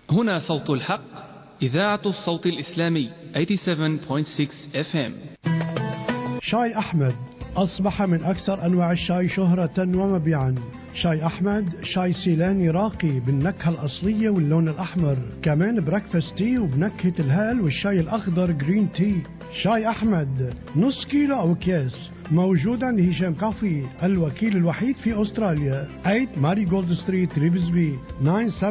هنا صوت الحق إذاعة الصوت الإسلامي 87.6 FM شاي أحمد أصبح من أكثر أنواع الشاي شهرة ومبيعا شاي أحمد شاي سيلاني راقي بالنكهة الأصلية واللون الأحمر كمان بريكفاست تي وبنكهة الهال والشاي الأخضر جرين تي شاي أحمد نص كيلو أو أكياس موجود عند هشام كافي الوكيل الوحيد في أستراليا 8 ماري جولد ستريت ريفزبي 9750-7938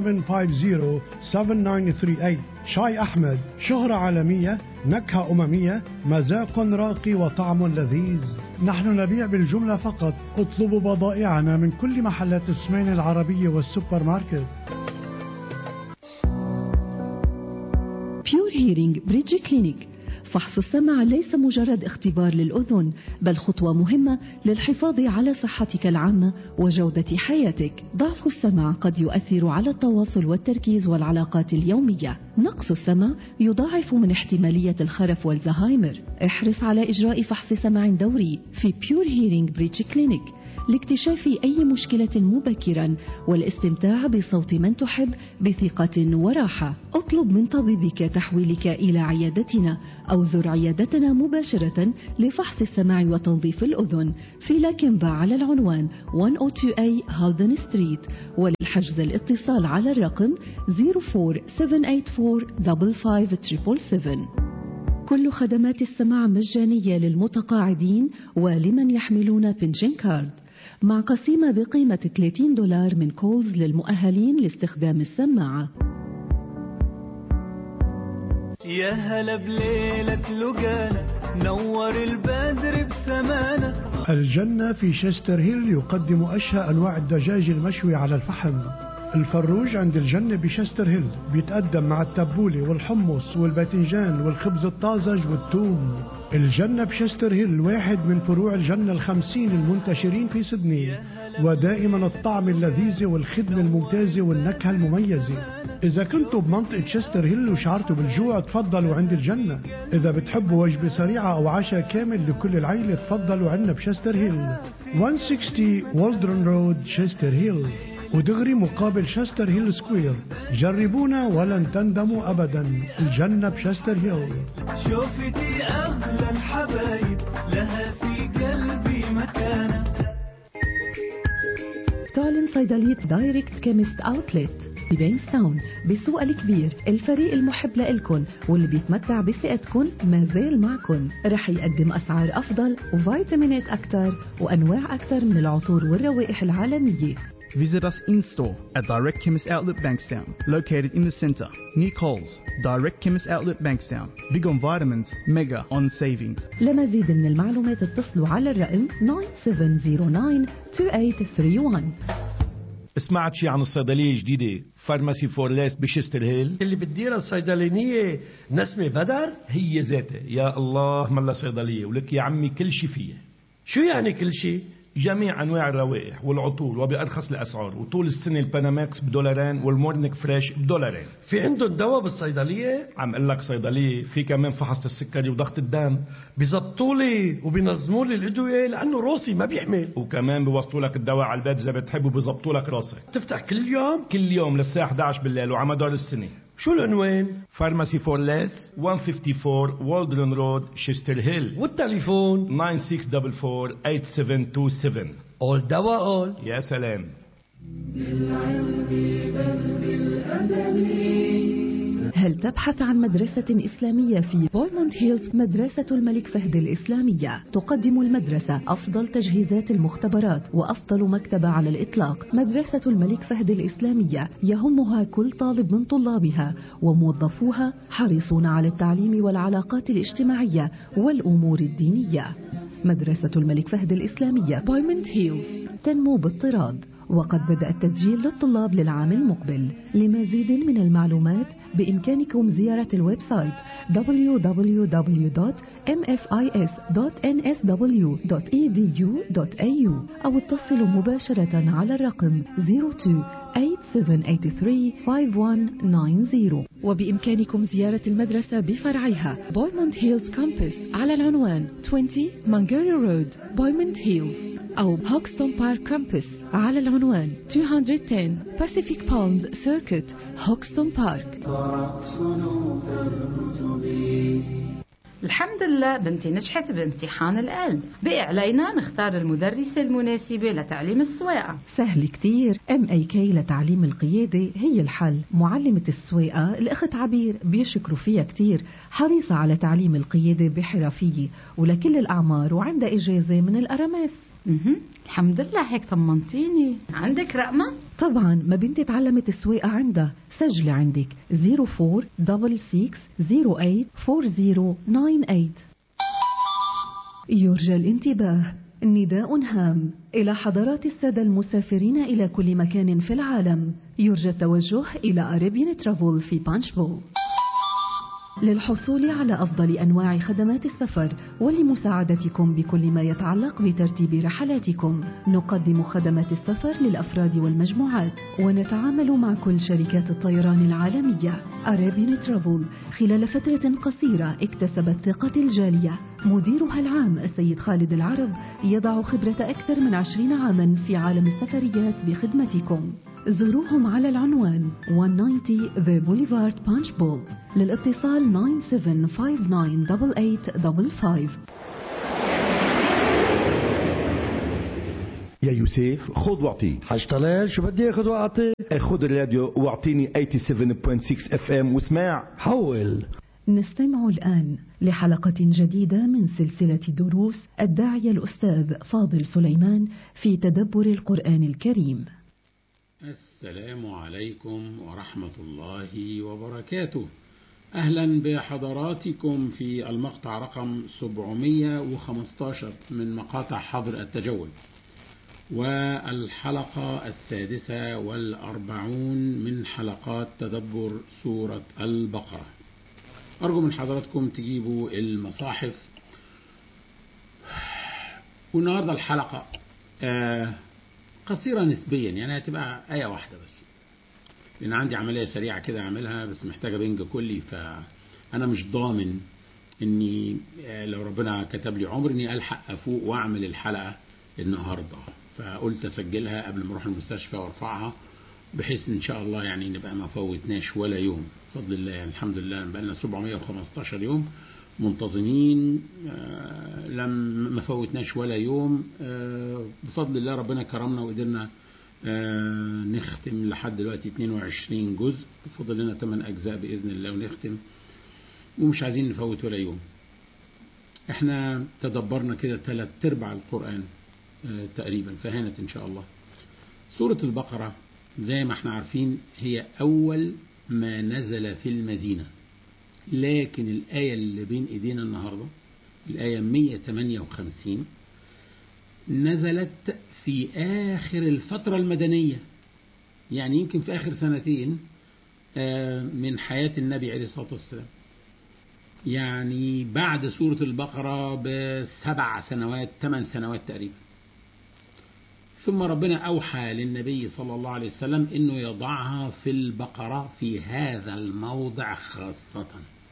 شاي أحمد شهرة عالمية نكهة أممية مذاق راقي وطعم لذيذ نحن نبيع بالجملة فقط اطلبوا بضائعنا من كل محلات السمين العربية والسوبر ماركت بيور هيرينج بريدج كلينيك فحص السمع ليس مجرد اختبار للأذن بل خطوة مهمة للحفاظ على صحتك العامة وجودة حياتك ضعف السمع قد يؤثر على التواصل والتركيز والعلاقات اليومية نقص السمع يضاعف من احتمالية الخرف والزهايمر احرص على إجراء فحص سمع دوري في بيور هيرينج بريتش كلينيك لاكتشاف أي مشكلة مبكرا والاستمتاع بصوت من تحب بثقة وراحة اطلب من طبيبك تحويلك إلى عيادتنا أو زر عيادتنا مباشرة لفحص السمع وتنظيف الأذن في لاكنبا على العنوان 102A هالدن ستريت وللحجز الاتصال على الرقم 04784 كل خدمات السماع مجانية للمتقاعدين ولمن يحملون بنشن كارد مع قسيمة بقيمة 30 دولار من كولز للمؤهلين لاستخدام السماعة يا هلا بليلة لقانا نور البدر بسمانا الجنة في شستر هيل يقدم أشهى أنواع الدجاج المشوي على الفحم الفروج عند الجنة بشستر هيل بيتقدم مع التبولة والحمص والباذنجان والخبز الطازج والثوم الجنة بشستر هيل واحد من فروع الجنة الخمسين المنتشرين في سدني ودائما الطعم اللذيذ والخدمة الممتازة والنكهة المميزة إذا كنتوا بمنطقة شستر هيل وشعرتوا بالجوع تفضلوا عند الجنة إذا بتحبوا وجبة سريعة أو عشاء كامل لكل العيلة تفضلوا عنا بشستر هيل 160 والدرن رود شستر هيل ودغري مقابل شستر هيل سكوير جربونا ولن تندموا أبدا الجنة بشستر هيل شوفتي أغلى الحبايب لها في قلبي مكانة تعلن صيدلية دايركت كيمست اوتلت ببينستاون بالسوق الكبير الفريق المحب لإلكن واللي بيتمتع بثقتكن ما زال معكن رح يقدم أسعار أفضل وفيتامينات أكثر وأنواع أكثر من العطور والروائح العالمية Visit us in store at Direct Chemist Outlet Bankstown, located in the centre, near Coles. Direct Chemist Outlet Bankstown. Big on vitamins, mega on savings. لمزيد من المعلومات اتصلوا على الرقم 97092831 سمعت شي عن الصيدلية الجديدة فارماسي فورليس بشستر هيل اللي بتديرها الصيدلانية نسمة بدر هي ذاتها يا الله ملا صيدلية ولك يا عمي كل شي فيها شو يعني كل شيء جميع انواع الروائح والعطور وبارخص الاسعار وطول السنه الباناماكس بدولارين والمورنيك فريش بدولارين في عندهم دواء بالصيدلية عم اقول لك صيدليه في كمان فحص السكري وضغط الدم بيزبطوا لي وبينظموا لي الادوية لانه روسي ما بيحمل وكمان بيوصلوا لك الدواء على البيت اذا بتحب وبيظبطوا لك راسك تفتح كل يوم كل يوم للساعه 11 بالليل وعلى مدار السنه شو العنوان فارماسي فور ليس 154 والدرن رود شيستر هيل والتليفون 9644 اول دواء اول يا سلام هل تبحث عن مدرسة إسلامية في بويموند هيلز مدرسة الملك فهد الإسلامية تقدم المدرسة أفضل تجهيزات المختبرات وأفضل مكتبة على الإطلاق مدرسة الملك فهد الإسلامية يهمها كل طالب من طلابها وموظفوها حريصون على التعليم والعلاقات الاجتماعية والأمور الدينية مدرسة الملك فهد الإسلامية بويموند هيلز تنمو باضطراد وقد بدأ التسجيل للطلاب للعام المقبل لمزيد من المعلومات بإمكانكم زيارة الويب سايت www.mfis.nsw.edu.au أو اتصلوا مباشرة على الرقم 02-8783-5190 وبإمكانكم زيارة المدرسة بفرعها بويموند هيلز كامبس على العنوان 20 مانجيري رود بويموند هيلز أو هوكستون بارك كامبس على العنوان 210 Pacific Palms Circuit هوكستون بارك الحمد لله بنتي نجحت بامتحان العلم بقي علينا نختار المدرسة المناسبة لتعليم السواقة سهل كتير ام اي كي لتعليم القيادة هي الحل معلمة السواقة الأخت عبير بيشكروا فيها كتير حريصة على تعليم القيادة بحرفية ولكل الأعمار وعندها إجازة من الأرامس مهم. الحمد لله هيك طمنتيني عندك رقمة؟ طبعا ما بنتي تعلمت السواقة عندها سجلي عندك 0466084098 يرجى الانتباه نداء هام إلى حضرات السادة المسافرين إلى كل مكان في العالم يرجى التوجه إلى أريبيان ترافل في بانشبو للحصول على أفضل أنواع خدمات السفر ولمساعدتكم بكل ما يتعلق بترتيب رحلاتكم نقدم خدمات السفر للأفراد والمجموعات ونتعامل مع كل شركات الطيران العالمية أرابين ترافل خلال فترة قصيرة اكتسبت ثقة الجالية مديرها العام السيد خالد العرب يضع خبرة أكثر من عشرين عاما في عالم السفريات بخدمتكم زوروهم على العنوان 190 The Boulevard Punch Bowl للاتصال 97598855 يا يوسف خذ واعطي حاج طلال شو بدي اخذ واعطي خذ الراديو واعطيني 87.6 اف ام واسمع حول نستمع الآن لحلقة جديدة من سلسلة دروس الداعية الأستاذ فاضل سليمان في تدبر القرآن الكريم السلام عليكم ورحمة الله وبركاته أهلا بحضراتكم في المقطع رقم 715 من مقاطع حظر التجول والحلقة السادسة والأربعون من حلقات تدبر سورة البقرة أرجو من حضراتكم تجيبوا المصاحف والنهاردة الحلقة آه قصيرة نسبيا يعني هتبقى آية واحدة بس لأن عندي عملية سريعة كده أعملها بس محتاجة بنج كلي فأنا مش ضامن إني لو ربنا كتب لي عمر إني ألحق أفوق وأعمل الحلقة النهاردة فقلت أسجلها قبل ما أروح المستشفى وأرفعها بحيث إن شاء الله يعني نبقى ما فوتناش ولا يوم بفضل الله يعني الحمد لله بقى لنا 715 يوم منتظمين آه لم ما فوتناش ولا يوم آه بفضل الله ربنا كرمنا وقدرنا آه نختم لحد دلوقتي 22 جزء بفضل لنا 8 أجزاء بإذن الله ونختم ومش عايزين نفوت ولا يوم احنا تدبرنا كده ثلاث ارباع القرآن تقريبا فهانت إن شاء الله سورة البقرة زي ما احنا عارفين هي أول ما نزل في المدينة لكن الآية اللي بين إيدينا النهاردة الآية 158 نزلت في آخر الفترة المدنية يعني يمكن في آخر سنتين من حياة النبي عليه الصلاة والسلام يعني بعد سورة البقرة بسبع سنوات ثمان سنوات تقريبا ثم ربنا أوحى للنبي صلى الله عليه وسلم أنه يضعها في البقرة في هذا الموضع خاصة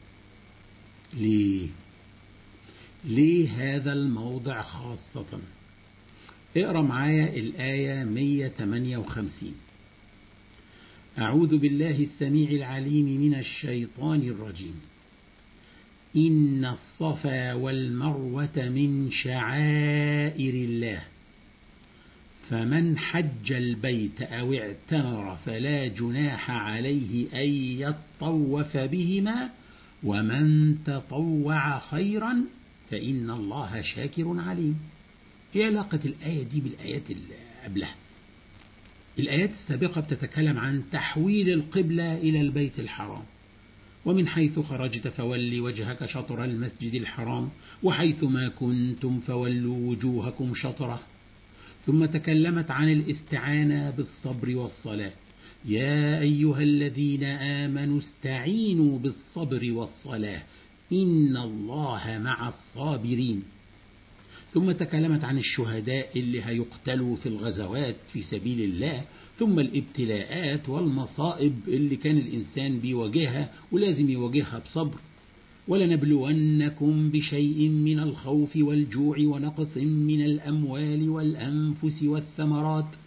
ليه ليه هذا الموضع خاصة اقرأ معايا الآية 158 أعوذ بالله السميع العليم من الشيطان الرجيم إن الصفا والمروة من شعائر الله فمن حج البيت أو اعتمر فلا جناح عليه أن يطوف بهما ومن تطوع خيرا فإن الله شاكر عليم إيه علاقة الآية دي بالآيات اللي قبلها الآيات السابقة بتتكلم عن تحويل القبلة إلى البيت الحرام ومن حيث خرجت فول وجهك شطر المسجد الحرام وحيث ما كنتم فولوا وجوهكم شطره ثم تكلمت عن الاستعانة بالصبر والصلاة يا أيها الذين آمنوا استعينوا بالصبر والصلاة إن الله مع الصابرين ثم تكلمت عن الشهداء اللي هيقتلوا في الغزوات في سبيل الله ثم الابتلاءات والمصائب اللي كان الإنسان بيواجهها ولازم يواجهها بصبر ولنبلونكم بشيء من الخوف والجوع ونقص من الأموال والأنفس والثمرات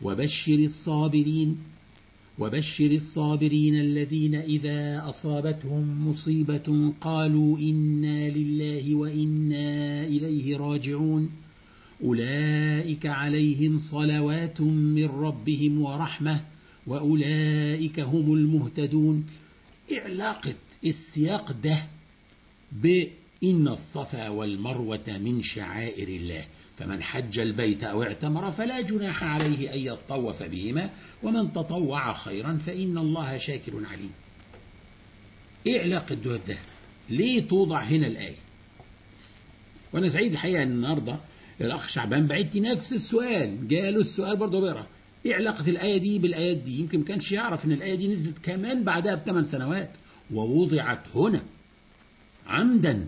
وبشر الصابرين وبشر الصابرين الذين إذا أصابتهم مصيبة قالوا إنا لله وإنا إليه راجعون أولئك عليهم صلوات من ربهم ورحمة وأولئك هم المهتدون علاقة السياق ده بإن الصفا والمروة من شعائر الله فمن حج البيت أو اعتمر فلا جناح عليه أن يطوف بهما ومن تطوع خيرا فإن الله شاكر عليم إيه علاقة ده ليه توضع هنا الآية وأنا سعيد الحقيقة أن النهاردة الأخ شعبان بعت نفس السؤال جاله السؤال برضه بيقرأ إيه علاقة الآية دي بالآيات دي يمكن ما كانش يعرف أن الآية دي نزلت كمان بعدها بثمان سنوات ووضعت هنا عمدا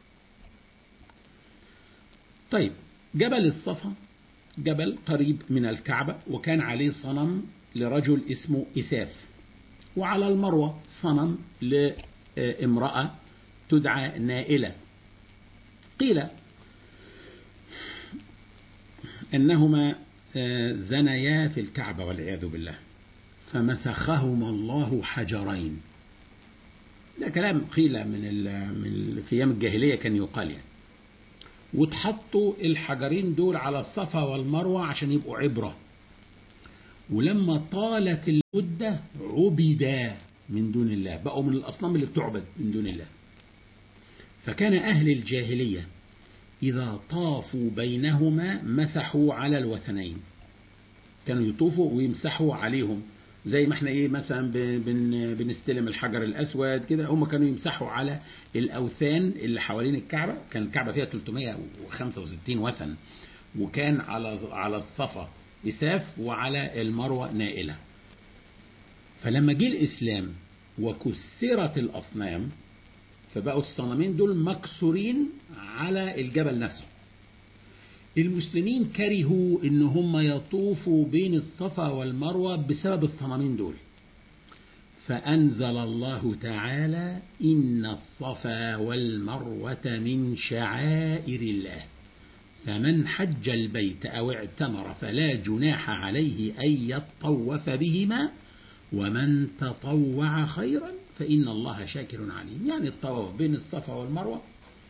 طيب جبل الصفا جبل قريب من الكعبة وكان عليه صنم لرجل اسمه إساف وعلى المروة صنم لامرأة تدعى نائلة قيل أنهما زنيا في الكعبة والعياذ بالله فمسخهما الله حجرين ده كلام قيل من, من في أيام الجاهلية كان يقال يعني واتحطوا الحجرين دول على الصفا والمروة عشان يبقوا عبرة ولما طالت المدة عبدا من دون الله بقوا من الأصنام اللي بتعبد من دون الله فكان أهل الجاهلية إذا طافوا بينهما مسحوا على الوثنين كانوا يطوفوا ويمسحوا عليهم زي ما احنا ايه مثلا بن بنستلم الحجر الاسود كده هم كانوا يمسحوا على الاوثان اللي حوالين الكعبه كان الكعبه فيها 365 وثن وكان على على الصفا اساف وعلى المروه نائله فلما جه الاسلام وكسرت الاصنام فبقوا الصنمين دول مكسورين على الجبل نفسه المسلمين كرهوا ان هم يطوفوا بين الصفا والمروه بسبب الصنمين دول فانزل الله تعالى ان الصفا والمروه من شعائر الله فمن حج البيت او اعتمر فلا جناح عليه ان يطوف بهما ومن تطوع خيرا فان الله شاكر عليم يعني الطواف بين الصفا والمروه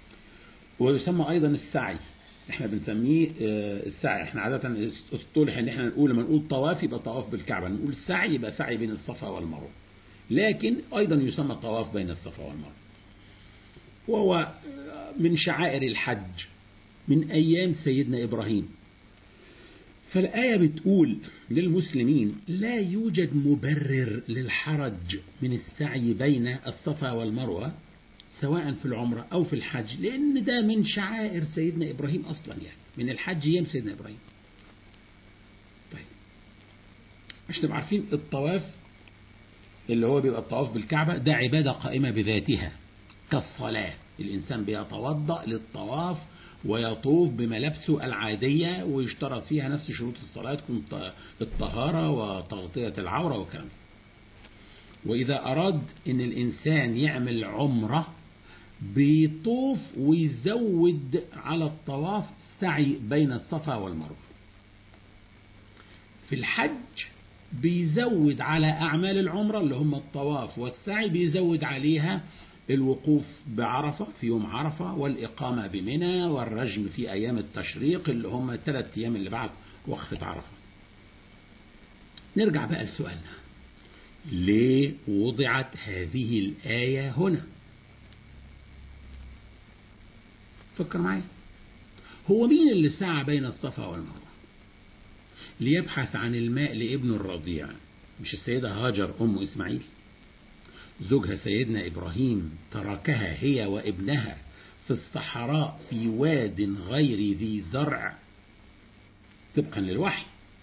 ويسمى ايضا السعي احنا بنسميه السعي احنا عادة اصطلح ان احنا نقول لما نقول طواف يبقى طواف بالكعبة نقول سعي يبقى سعي بين الصفا والمروة لكن ايضا يسمى طواف بين الصفا والمروة وهو من شعائر الحج من ايام سيدنا ابراهيم فالآية بتقول للمسلمين لا يوجد مبرر للحرج من السعي بين الصفا والمروة سواء في العمرة أو في الحج لأن ده من شعائر سيدنا إبراهيم أصلا يعني من الحج أيام سيدنا إبراهيم طيب عشان تبقى عارفين الطواف اللي هو بيبقى الطواف بالكعبة ده عبادة قائمة بذاتها كالصلاة الإنسان بيتوضأ للطواف ويطوف بملابسه العادية ويشترط فيها نفس شروط الصلاة تكون الطهارة وتغطية العورة والكلام ده وإذا أراد أن الإنسان يعمل عمرة بيطوف ويزود على الطواف سعي بين الصفا والمروة في الحج بيزود على أعمال العمرة اللي هم الطواف والسعي بيزود عليها الوقوف بعرفة في يوم عرفة والإقامة بمنى والرجم في أيام التشريق اللي هم الثلاث أيام اللي بعد وقفة عرفة نرجع بقى لسؤالنا ليه وضعت هذه الآية هنا فكر معايا هو مين اللي سعى بين الصفا والمروة ليبحث عن الماء لابن الرضيع مش السيدة هاجر أم إسماعيل زوجها سيدنا إبراهيم تركها هي وابنها في الصحراء في واد غير ذي زرع طبقا للوحي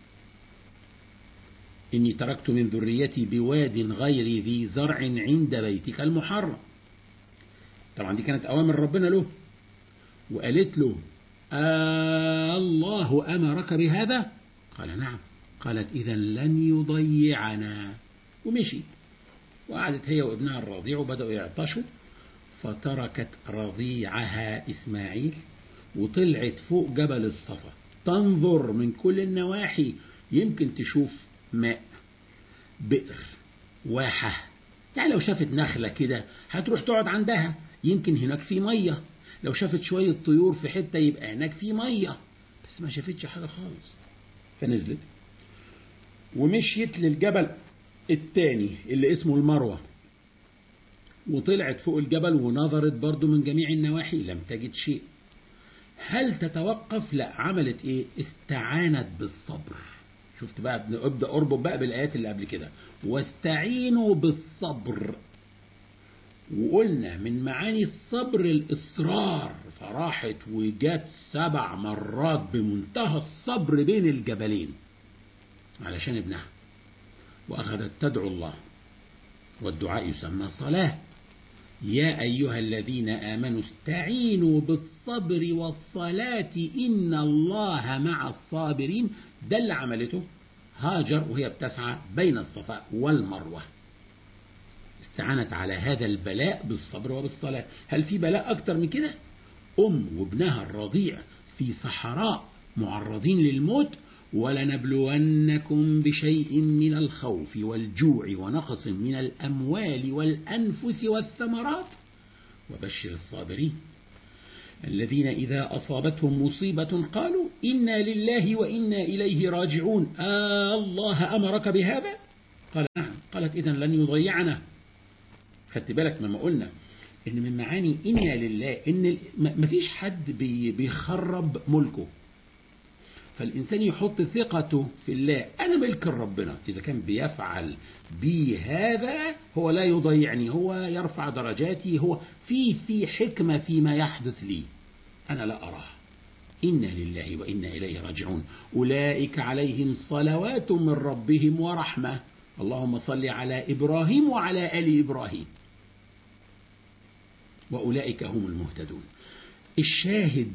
إني تركت من ذريتي بواد غير ذي زرع عند بيتك المحرم طبعا دي كانت أوامر ربنا له وقالت له آه الله أمرك بهذا قال نعم قالت إذا لن يضيعنا ومشي وقعدت هي وابنها الرضيع وبدأوا يعطشوا فتركت رضيعها إسماعيل وطلعت فوق جبل الصفا تنظر من كل النواحي يمكن تشوف ماء بئر واحة يعني لو شافت نخلة كده هتروح تقعد عندها يمكن هناك في مية لو شافت شوية طيور في حتة يبقى هناك في مية بس ما شافتش حاجة خالص فنزلت ومشيت للجبل التاني اللي اسمه المروة وطلعت فوق الجبل ونظرت برضو من جميع النواحي لم تجد شيء هل تتوقف لا عملت ايه استعانت بالصبر شفت بقى ابدا اربط بقى بالايات اللي قبل كده واستعينوا بالصبر وقلنا من معاني الصبر الاصرار فراحت وجات سبع مرات بمنتهى الصبر بين الجبلين علشان ابنها واخذت تدعو الله والدعاء يسمى صلاه يا أيها الذين آمنوا استعينوا بالصبر والصلاة إن الله مع الصابرين ده اللي عملته هاجر وهي بتسعى بين الصفاء والمروة استعانت على هذا البلاء بالصبر وبالصلاة هل في بلاء أكتر من كده أم وابنها الرضيع في صحراء معرضين للموت ولنبلونكم بشيء من الخوف والجوع ونقص من الأموال والأنفس والثمرات وبشر الصابرين الذين إذا أصابتهم مصيبة قالوا إنا لله وإنا إليه راجعون آه الله أمرك بهذا قال نعم قالت إذا لن يضيعنا خدت بالك مما قلنا إن من معاني إنا لله إن مفيش حد بيخرب ملكه فالإنسان يحط ثقته في الله أنا ملك ربنا إذا كان بيفعل بي هذا هو لا يضيعني هو يرفع درجاتي هو في في حكمة فيما يحدث لي أنا لا أراه إنا لله وإنا إليه راجعون أولئك عليهم صلوات من ربهم ورحمة اللهم صل على إبراهيم وعلى آل إبراهيم وأولئك هم المهتدون الشاهد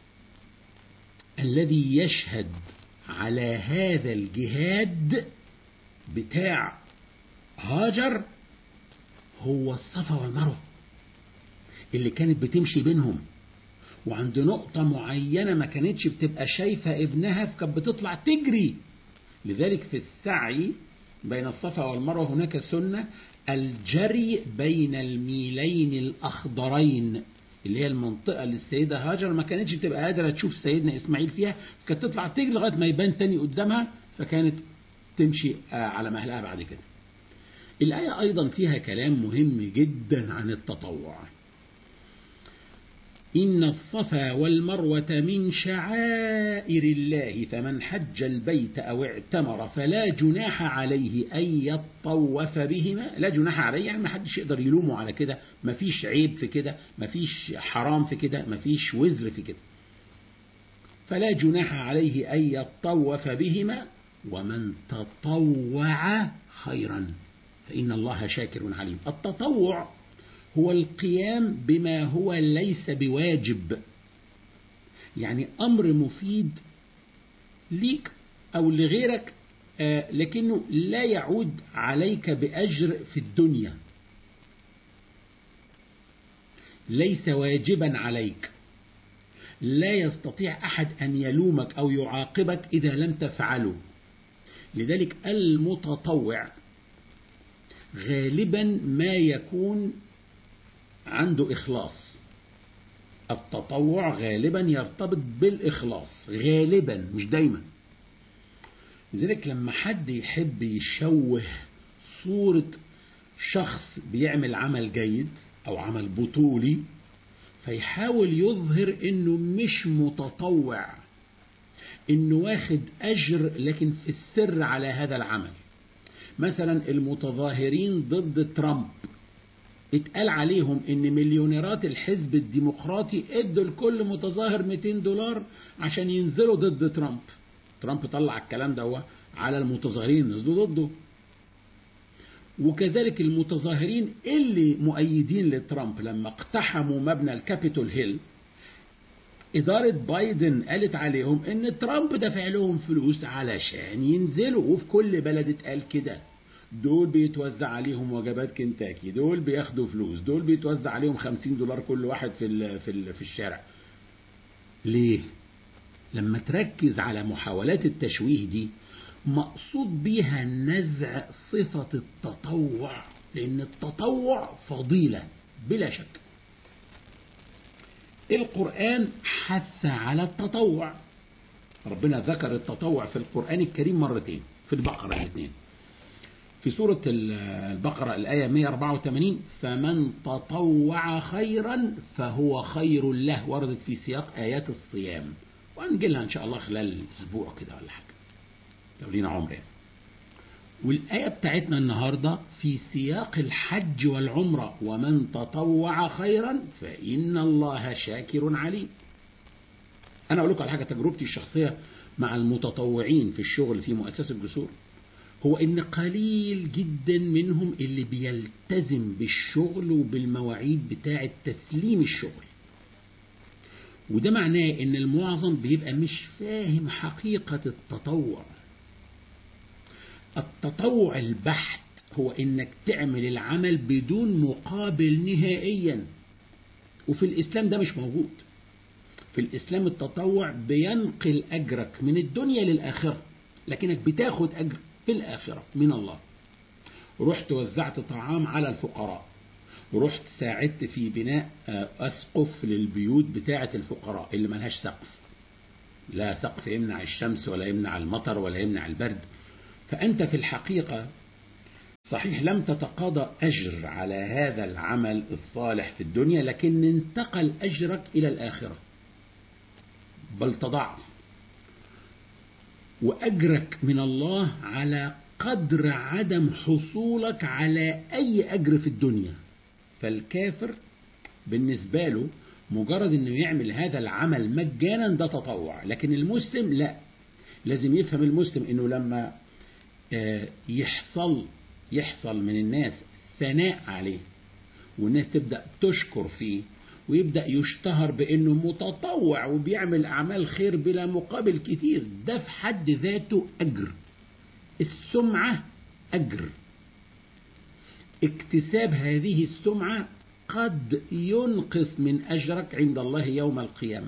الذي يشهد على هذا الجهاد بتاع هاجر هو الصفا والمروه اللي كانت بتمشي بينهم وعند نقطة معينة ما كانتش بتبقى شايفة ابنها فكانت بتطلع تجري لذلك في السعي بين الصفا والمروة هناك سنة الجري بين الميلين الأخضرين اللي هي المنطقة اللي السيدة هاجر ما كانتش تبقى قادرة تشوف سيدنا إسماعيل فيها كانت تطلع تجري لغاية ما يبان تاني قدامها فكانت تمشي على مهلها بعد كده الآية أيضا فيها كلام مهم جدا عن التطوع إن الصفا والمروة من شعائر الله فمن حج البيت أو اعتمر فلا جناح عليه أن يطوف بهما لا جناح عليه يعني ما حدش يقدر يلومه على كده ما فيش عيب في كده ما فيش حرام في كده ما فيش وزر في كده فلا جناح عليه أن يطوف بهما ومن تطوع خيرا فإن الله شاكر عليم التطوع هو القيام بما هو ليس بواجب يعني أمر مفيد ليك أو لغيرك آه لكنه لا يعود عليك بأجر في الدنيا ليس واجبا عليك لا يستطيع أحد أن يلومك أو يعاقبك إذا لم تفعله لذلك المتطوع غالبا ما يكون عنده إخلاص التطوع غالبا يرتبط بالإخلاص غالبا مش دايما لذلك لما حد يحب يشوه صورة شخص بيعمل عمل جيد أو عمل بطولي فيحاول يظهر انه مش متطوع انه واخد اجر لكن في السر على هذا العمل مثلا المتظاهرين ضد ترامب اتقال عليهم ان مليونيرات الحزب الديمقراطي ادوا لكل متظاهر 200 دولار عشان ينزلوا ضد ترامب ترامب طلع الكلام ده على المتظاهرين نزلوا ضده وكذلك المتظاهرين اللي مؤيدين لترامب لما اقتحموا مبنى الكابيتول هيل إدارة بايدن قالت عليهم إن ترامب دفع لهم فلوس علشان ينزلوا وفي كل بلد اتقال كده دول بيتوزع عليهم وجبات كنتاكي دول بياخدوا فلوس دول بيتوزع عليهم خمسين دولار كل واحد في ال في ال في الشارع ليه لما تركز على محاولات التشويه دي مقصود بيها نزع صفة التطوع لأن التطوع فضيلة بلا شك القرآن حث على التطوع ربنا ذكر التطوع في القرآن الكريم مرتين في البقرة الاثنين في سورة البقرة الآية 184 فمن تطوع خيرا فهو خير له وردت في سياق آيات الصيام وهنجيلها إن شاء الله خلال أسبوع كده ولا حاجة لو لينا عمر يعني. والآية بتاعتنا النهاردة في سياق الحج والعمرة ومن تطوع خيرا فإن الله شاكر عليم أنا أقول لكم على حاجة تجربتي الشخصية مع المتطوعين في الشغل في مؤسسة جسور هو إن قليل جدا منهم اللي بيلتزم بالشغل وبالمواعيد بتاعة تسليم الشغل وده معناه إن المعظم بيبقى مش فاهم حقيقة التطوع التطوع البحت هو إنك تعمل العمل بدون مقابل نهائيا وفي الإسلام ده مش موجود في الإسلام التطوع بينقل أجرك من الدنيا للآخرة لكنك بتاخد أجر في الآخرة من الله رحت وزعت طعام على الفقراء رحت ساعدت في بناء أسقف للبيوت بتاعة الفقراء اللي ملهاش سقف لا سقف يمنع الشمس ولا يمنع المطر ولا يمنع البرد فأنت في الحقيقة صحيح لم تتقاضى أجر على هذا العمل الصالح في الدنيا لكن انتقل أجرك إلى الآخرة بل تضاعف وأجرك من الله على قدر عدم حصولك على أي أجر في الدنيا فالكافر بالنسبة له مجرد أنه يعمل هذا العمل مجانا ده تطوع لكن المسلم لا لازم يفهم المسلم أنه لما يحصل يحصل من الناس ثناء عليه والناس تبدأ تشكر فيه ويبدأ يشتهر بأنه متطوع وبيعمل أعمال خير بلا مقابل كتير ده في حد ذاته أجر السمعة أجر اكتساب هذه السمعة قد ينقص من أجرك عند الله يوم القيامة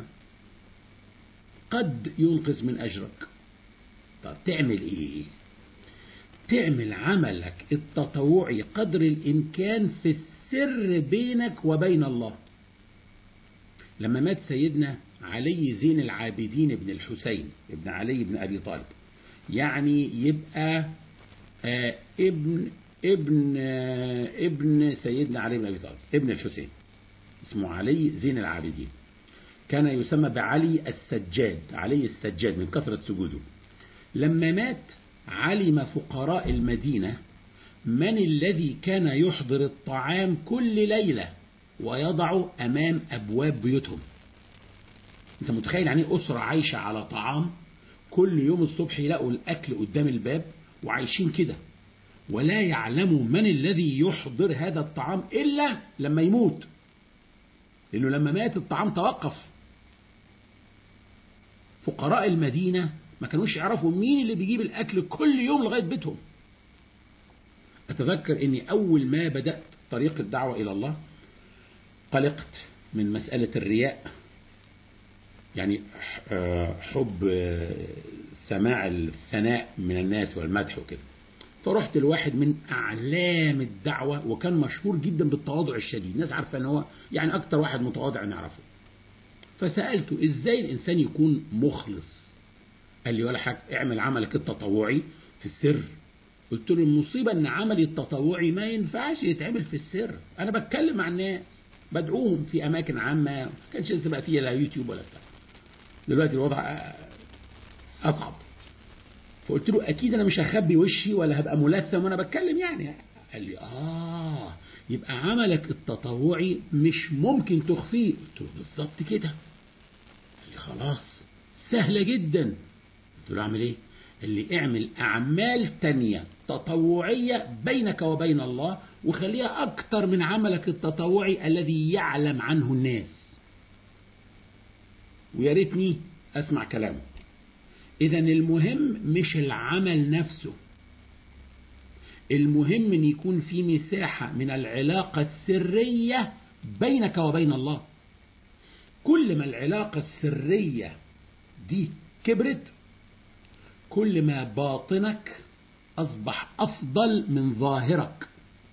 قد ينقص من أجرك طب تعمل إيه تعمل عملك التطوعي قدر الإمكان في السر بينك وبين الله لما مات سيدنا علي زين العابدين بن الحسين ابن علي بن أبي طالب يعني يبقى آه ابن ابن آه ابن سيدنا علي بن أبي طالب ابن الحسين اسمه علي زين العابدين كان يسمى بعلي السجاد علي السجاد من كثرة سجوده لما مات علم فقراء المدينة من الذي كان يحضر الطعام كل ليلة ويضع أمام أبواب بيوتهم أنت متخيل يعني أسرة عايشة على طعام كل يوم الصبح يلاقوا الأكل قدام الباب وعايشين كده ولا يعلموا من الذي يحضر هذا الطعام إلا لما يموت لأنه لما مات الطعام توقف فقراء المدينة ما كانوش يعرفوا مين اللي بيجيب الأكل كل يوم لغاية بيتهم أتذكر أني أول ما بدأت طريق الدعوة إلى الله قلقت من مسألة الرياء يعني حب سماع الثناء من الناس والمدح وكده فرحت لواحد من أعلام الدعوة وكان مشهور جدا بالتواضع الشديد الناس عارفة أن هو يعني أكتر واحد متواضع نعرفه فسألته إزاي الإنسان يكون مخلص قال لي ولا حاجة اعمل عملك التطوعي في السر قلت له المصيبة ان عملي التطوعي ما ينفعش يتعمل في السر انا بتكلم مع الناس بدعوهم في اماكن عامة ما كانش لسه بقى فيها لا يوتيوب ولا بتاع دلوقتي الوضع اصعب فقلت له اكيد انا مش هخبي وشي ولا هبقى ملثم وانا بتكلم يعني قال لي اه يبقى عملك التطوعي مش ممكن تخفيه قلت له بالظبط كده قال لي خلاص سهلة جدا قلت له اعمل ايه اللي اعمل اعمال تانية تطوعية بينك وبين الله وخليها اكتر من عملك التطوعي الذي يعلم عنه الناس ويا ريتني اسمع كلامه اذا المهم مش العمل نفسه المهم ان يكون في مساحة من العلاقة السرية بينك وبين الله كل ما العلاقة السرية دي كبرت كل ما باطنك أصبح أفضل من ظاهرك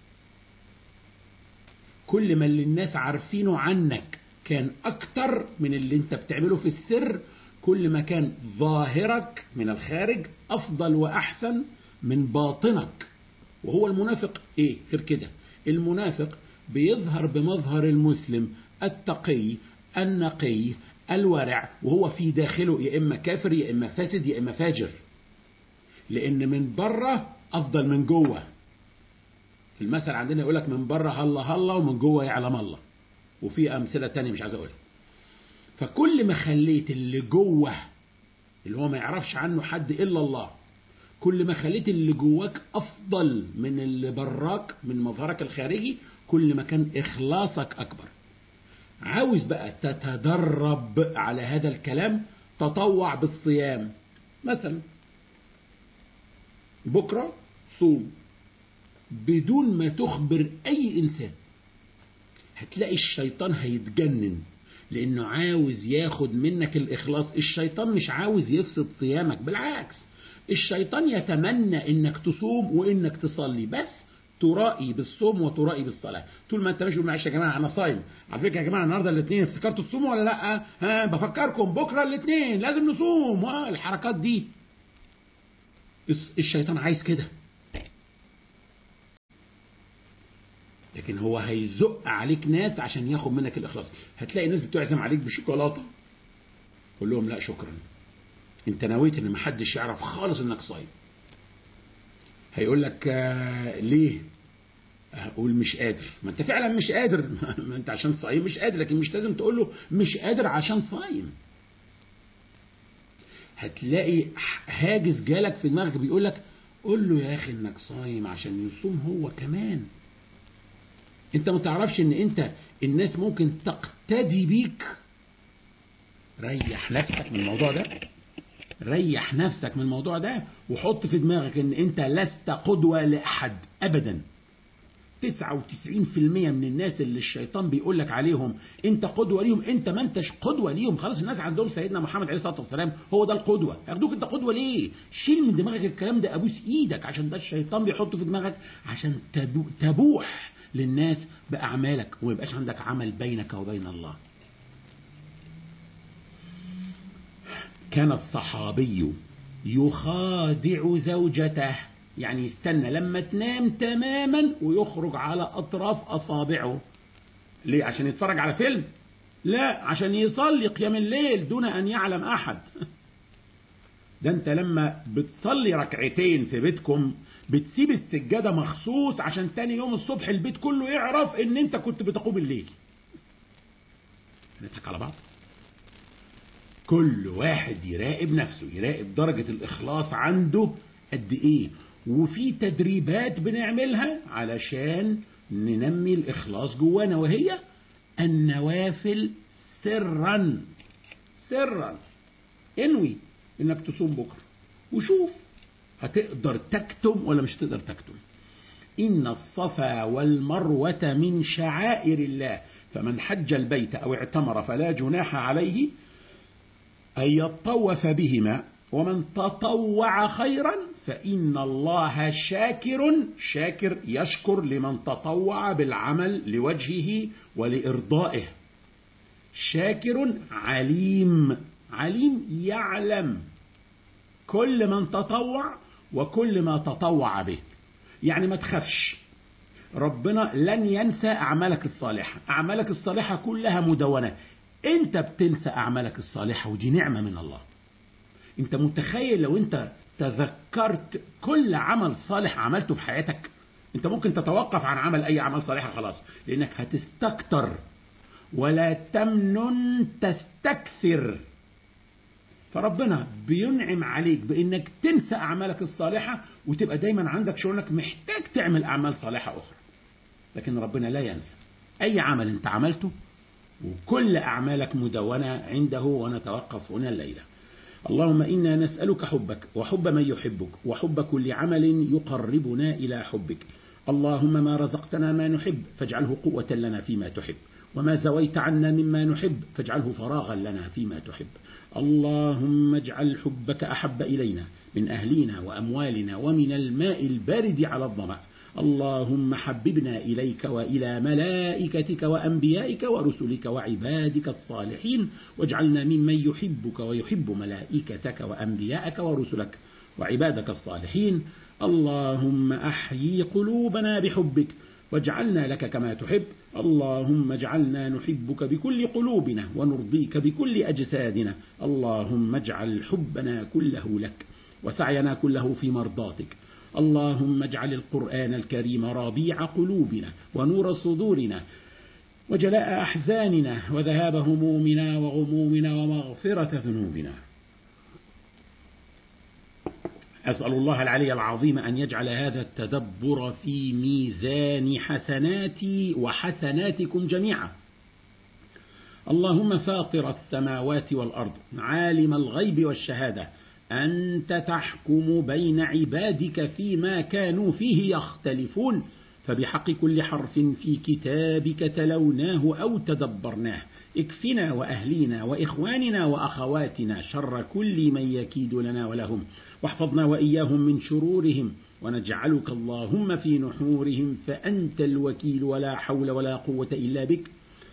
كل ما اللي الناس عارفينه عنك كان أكتر من اللي انت بتعمله في السر كل ما كان ظاهرك من الخارج أفضل وأحسن من باطنك وهو المنافق إيه غير كده المنافق بيظهر بمظهر المسلم التقي النقي الورع وهو في داخله يا إما كافر يا إما فاسد يا إما فاجر لأن من بره أفضل من جوه في المثل عندنا يقول لك من بره هلا هلا ومن جوه يعلم الله وفي أمثلة تانية مش عايز أقولها فكل ما خليت اللي جوه اللي هو ما يعرفش عنه حد إلا الله كل ما خليت اللي جواك أفضل من اللي براك من مظهرك الخارجي كل ما كان إخلاصك أكبر عاوز بقى تتدرب على هذا الكلام تطوع بالصيام مثلا بكرة صوم بدون ما تخبر أي إنسان هتلاقي الشيطان هيتجنن لأنه عاوز ياخد منك الإخلاص الشيطان مش عاوز يفسد صيامك بالعكس الشيطان يتمنى إنك تصوم وإنك تصلي بس ترائي بالصوم وترائي بالصلاة طول ما انت مش معلش يا جماعة انا صايم على فكرة يا جماعة النهاردة الاثنين افتكرتوا تصوموا ولا لا ها بفكركم بكرة الاثنين لازم نصوم ها الحركات دي الشيطان عايز كده لكن هو هيزق عليك ناس عشان ياخد منك الاخلاص هتلاقي ناس بتعزم عليك بشوكولاته قول لهم لا شكرا انت نويت ان محدش يعرف خالص انك صايم هيقول لك آه ليه اقول مش قادر ما انت فعلا مش قادر ما انت عشان صايم مش قادر لكن مش لازم تقول له مش قادر عشان صايم هتلاقي هاجس جالك في دماغك بيقول لك قول له يا اخي انك صايم عشان يصوم هو كمان انت ما تعرفش ان انت الناس ممكن تقتدي بيك ريح نفسك من الموضوع ده ريح نفسك من الموضوع ده وحط في دماغك ان انت لست قدوة لأحد ابدا 99% من الناس اللي الشيطان بيقول لك عليهم انت قدوة ليهم انت ما انتش قدوة ليهم خلاص الناس عندهم سيدنا محمد عليه الصلاة والسلام هو ده القدوة ياخدوك انت قدوة ليه شيل من دماغك الكلام ده ابوس ايدك عشان ده الشيطان بيحطه في دماغك عشان تبوح للناس بأعمالك وما يبقاش عندك عمل بينك وبين الله كان الصحابي يخادع زوجته يعني يستنى لما تنام تماما ويخرج على أطراف أصابعه ليه عشان يتفرج على فيلم لا عشان يصلي قيام الليل دون أن يعلم أحد ده انت لما بتصلي ركعتين في بيتكم بتسيب السجادة مخصوص عشان تاني يوم الصبح البيت كله يعرف ان انت كنت بتقوم الليل نضحك على بعض كل واحد يراقب نفسه يراقب درجة الإخلاص عنده قد إيه وفي تدريبات بنعملها علشان ننمي الإخلاص جوانا وهي النوافل سرا سرا انوي انك تصوم بكرة وشوف هتقدر تكتم ولا مش هتقدر تكتم إن الصفا والمروة من شعائر الله فمن حج البيت أو اعتمر فلا جناح عليه أن يطوف بهما ومن تطوع خيرا فإن الله شاكر شاكر يشكر لمن تطوع بالعمل لوجهه ولإرضائه شاكر عليم عليم يعلم كل من تطوع وكل ما تطوع به يعني ما تخافش ربنا لن ينسى أعمالك الصالحة أعمالك الصالحة كلها مدونة أنت بتنسى أعمالك الصالحة ودي نعمة من الله أنت متخيل لو أنت تذكرت كل عمل صالح عملته في حياتك أنت ممكن تتوقف عن عمل أي عمل صالح خلاص لأنك هتستكتر ولا تمنن تستكثر فربنا بينعم عليك بانك تنسى اعمالك الصالحه وتبقى دايما عندك شعور انك محتاج تعمل اعمال صالحه اخرى لكن ربنا لا ينسى اي عمل انت عملته وكل اعمالك مدونه عنده ونتوقف هنا الليله اللهم انا نسالك حبك وحب من يحبك وحب كل عمل يقربنا الى حبك اللهم ما رزقتنا ما نحب فاجعله قوه لنا فيما تحب وما زويت عنا مما نحب فاجعله فراغا لنا فيما تحب اللهم اجعل حبك أحب إلينا من أهلنا وأموالنا ومن الماء البارد على الظمأ اللهم حببنا إليك وإلى ملائكتك وأنبيائك ورسلك وعبادك الصالحين واجعلنا ممن يحبك ويحب ملائكتك وأنبيائك ورسلك وعبادك الصالحين اللهم أحيي قلوبنا بحبك واجعلنا لك كما تحب اللهم اجعلنا نحبك بكل قلوبنا ونرضيك بكل أجسادنا اللهم اجعل حبنا كله لك وسعينا كله في مرضاتك اللهم اجعل القرآن الكريم ربيع قلوبنا ونور صدورنا وجلاء أحزاننا وذهاب همومنا وغمومنا ومغفرة ذنوبنا أسأل الله العلي العظيم أن يجعل هذا التدبر في ميزان حسناتي وحسناتكم جميعا اللهم فاطر السماوات والأرض عالم الغيب والشهادة أنت تحكم بين عبادك فيما كانوا فيه يختلفون فبحق كل حرف في كتابك تلوناه أو تدبرناه اكفنا وأهلينا وإخواننا وأخواتنا شر كل من يكيد لنا ولهم واحفظنا وإياهم من شرورهم ونجعلك اللهم في نحورهم فأنت الوكيل ولا حول ولا قوة إلا بك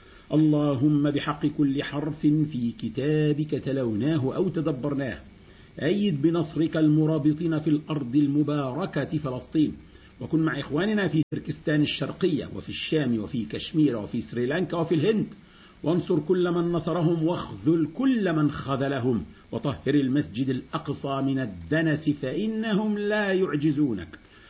اللهم بحق كل حرف في كتابك تلوناه أو تدبرناه أيد بنصرك المرابطين في الأرض المباركة فلسطين وكن مع إخواننا في تركستان الشرقية وفي الشام وفي كشمير وفي سريلانكا وفي الهند وانصر كل من نصرهم واخذل كل من خذلهم وطهر المسجد الأقصى من الدنس فإنهم لا يعجزونك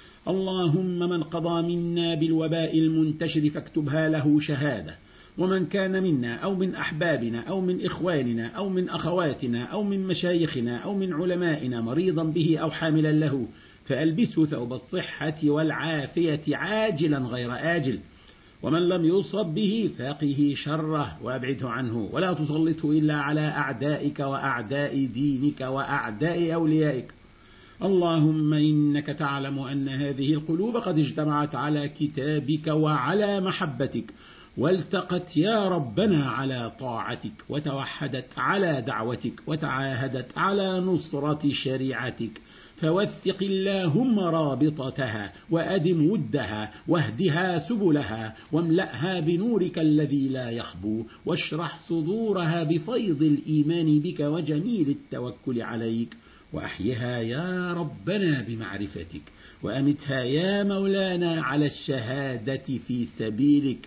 اللهم من قضى منا بالوباء المنتشر فاكتبها له شهادة ومن كان منا أو من أحبابنا أو من إخواننا أو من أخواتنا أو من مشايخنا أو من علمائنا مريضا به أو حاملا له فألبسه ثوب الصحة والعافية عاجلا غير آجل ومن لم يصب به فقه شره وأبعده عنه ولا تسلطه إلا على أعدائك وأعداء دينك وأعداء أوليائك اللهم إنك تعلم أن هذه القلوب قد اجتمعت على كتابك وعلى محبتك والتقت يا ربنا على طاعتك وتوحدت على دعوتك وتعاهدت على نصرة شريعتك فوثق اللهم رابطتها وأدم ودها واهدها سبلها واملأها بنورك الذي لا يخبو واشرح صدورها بفيض الإيمان بك وجميل التوكل عليك وأحيها يا ربنا بمعرفتك وأمتها يا مولانا على الشهادة في سبيلك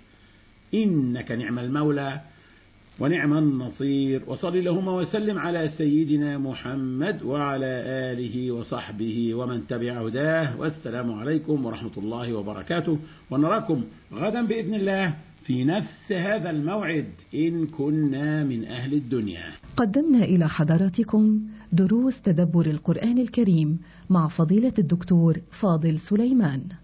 إنك نعم المولى ونعم النصير وصل اللهم وسلم على سيدنا محمد وعلى آله وصحبه ومن تبع هداه والسلام عليكم ورحمة الله وبركاته ونراكم غدا بإذن الله في نفس هذا الموعد إن كنا من أهل الدنيا قدمنا إلى حضراتكم دروس تدبر القرآن الكريم مع فضيلة الدكتور فاضل سليمان